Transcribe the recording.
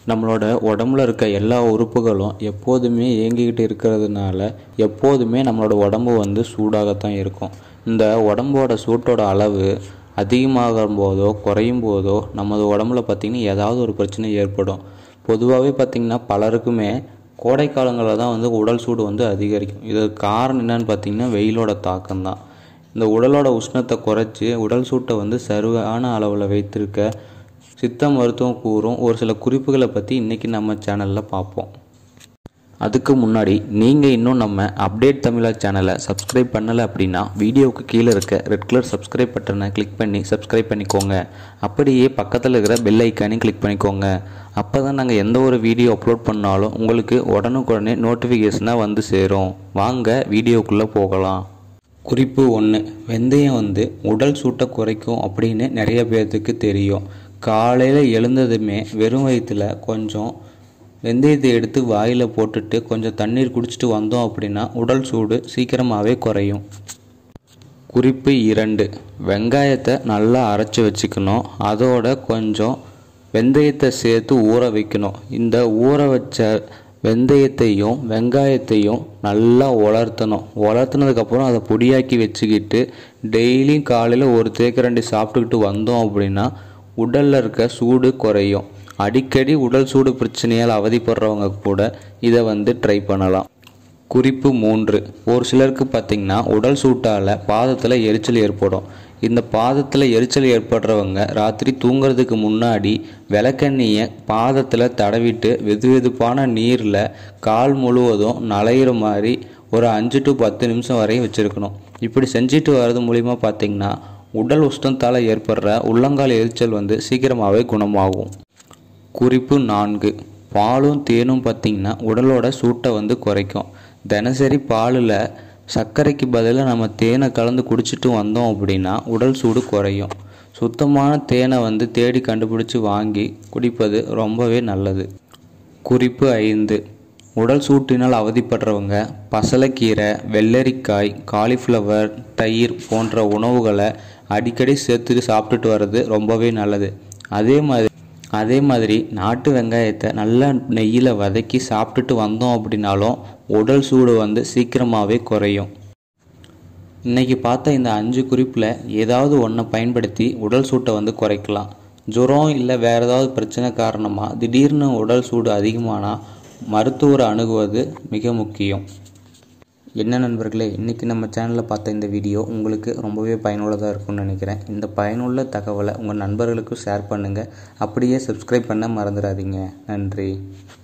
நம்மளோட உடம்புல இருக்க எல்லா உறுப்புகளும் எப்போதுமே இயங்கிக்கிட்டு இருக்கிறதுனால எப்போதுமே நம்மளோட உடம்பு வந்து சூடாகத்தான் இருக்கும் இந்த உடம்போட சூட்டோட அளவு அதிகமாகும் போதோ குறையும் போதோ நமது உடம்புல பார்த்திங்கன்னா ஏதாவது ஒரு பிரச்சனை ஏற்படும் பொதுவாகவே பார்த்திங்கன்னா பலருக்குமே கோடை காலங்களில் தான் வந்து உடல் சூடு வந்து அதிகரிக்கும் இதுக்கு காரணம் என்னன்னு பார்த்திங்கன்னா வெயிலோட தாக்கம் தான் இந்த உடலோட உஷ்ணத்தை குறைச்சி உடல் சூட்டை வந்து சரிவான அளவில் வைத்திருக்க சித்த மருத்துவம் கூறும் ஒரு சில குறிப்புகளை பற்றி இன்றைக்கி நம்ம சேனலில் பார்ப்போம் அதுக்கு முன்னாடி நீங்கள் இன்னும் நம்ம அப்டேட் தமிழா சேனலை சப்ஸ்கிரைப் பண்ணலை அப்படின்னா வீடியோவுக்கு கீழே இருக்க ரெட் கலர் சப்ஸ்கிரைப் பட்டனை கிளிக் பண்ணி சப்ஸ்கிரைப் பண்ணிக்கோங்க அப்படியே பக்கத்தில் இருக்கிற பெல் ஐக்கானையும் கிளிக் பண்ணிக்கோங்க அப்போ தான் நாங்கள் எந்த ஒரு வீடியோ அப்லோட் பண்ணாலும் உங்களுக்கு உடனுக்குடனே நோட்டிஃபிகேஷனாக வந்து சேரும் வாங்க வீடியோக்குள்ளே போகலாம் குறிப்பு ஒன்று வெந்தயம் வந்து உடல் சூட்டை குறைக்கும் அப்படின்னு நிறைய பேர்த்துக்கு தெரியும் காலையில் எழுந்ததுமே வெறும் வயிற்றில் கொஞ்சம் வெந்தயத்தை எடுத்து வாயில் போட்டுட்டு கொஞ்சம் தண்ணீர் குடிச்சிட்டு வந்தோம் அப்படின்னா உடல் சூடு சீக்கிரமாகவே குறையும் குறிப்பு இரண்டு வெங்காயத்தை நல்லா அரைச்சி வச்சுக்கணும் அதோட கொஞ்சம் வெந்தயத்தை சேர்த்து ஊற வைக்கணும் இந்த ஊற வச்ச வெந்தயத்தையும் வெங்காயத்தையும் நல்லா உலர்த்தணும் உலர்த்தினதுக்கப்புறம் அதை பொடியாக்கி வச்சுக்கிட்டு டெய்லியும் காலையில் ஒரு தேக்கரண்டி சாப்பிட்டுக்கிட்டு வந்தோம் அப்படின்னா உடலில் இருக்க சூடு குறையும் அடிக்கடி உடல் சூடு பிரச்சனையால் அவதிப்படுறவங்க கூட இதை வந்து ட்ரை பண்ணலாம் குறிப்பு மூன்று ஒரு சிலருக்கு பார்த்திங்கன்னா உடல் சூட்டால் பாதத்தில் எரிச்சல் ஏற்படும் இந்த பாதத்தில் எரிச்சல் ஏற்படுறவங்க ராத்திரி தூங்குறதுக்கு முன்னாடி விளக்கெண்ணெயை பாதத்தில் தடவிட்டு வெது வெதுப்பான நீரில் கால் முழுவதும் நலையிற மாதிரி ஒரு அஞ்சு டு பத்து நிமிஷம் வரையும் வச்சுருக்கணும் இப்படி செஞ்சுட்டு வர்றது மூலிமா பார்த்திங்கன்னா உடல் உஷ்ணத்தால் ஏற்படுற உள்ளங்கால் எரிச்சல் வந்து சீக்கிரமாகவே குணமாகும் குறிப்பு நான்கு பாலும் தேனும் பார்த்திங்கன்னா உடலோட சூட்டை வந்து குறைக்கும் தினசரி பாலில் சர்க்கரைக்கு பதிலாக நம்ம தேனை கலந்து குடிச்சிட்டு வந்தோம் அப்படின்னா உடல் சூடு குறையும் சுத்தமான தேனை வந்து தேடி கண்டுபிடிச்சி வாங்கி குடிப்பது ரொம்பவே நல்லது குறிப்பு ஐந்து உடல் சூட்டினால் அவதிப்படுறவங்க பசலைக்கீரை வெள்ளரிக்காய் காலிஃப்ளவர் தயிர் போன்ற உணவுகளை அடிக்கடி சேர்த்துட்டு சாப்பிட்டுட்டு வர்றது ரொம்பவே நல்லது அதே மாதிரி அதே மாதிரி நாட்டு வெங்காயத்தை நல்லா நெய்யில் வதக்கி சாப்பிட்டுட்டு வந்தோம் அப்படின்னாலும் உடல் சூடு வந்து சீக்கிரமாகவே குறையும் இன்றைக்கி பார்த்த இந்த அஞ்சு குறிப்பில் ஏதாவது ஒன்றை பயன்படுத்தி உடல் சூட்டை வந்து குறைக்கலாம் ஜுரம் இல்லை வேறு ஏதாவது பிரச்சனை காரணமாக திடீர்னு உடல் சூடு அதிகமானால் மருத்துவரை அணுகுவது மிக முக்கியம் என்ன நண்பர்களே இன்றைக்கி நம்ம சேனலில் பார்த்த இந்த வீடியோ உங்களுக்கு ரொம்பவே பயனுள்ளதாக இருக்கும்னு நினைக்கிறேன் இந்த பயனுள்ள தகவலை உங்கள் நண்பர்களுக்கும் ஷேர் பண்ணுங்கள் அப்படியே சப்ஸ்கிரைப் பண்ண மறந்துடாதீங்க நன்றி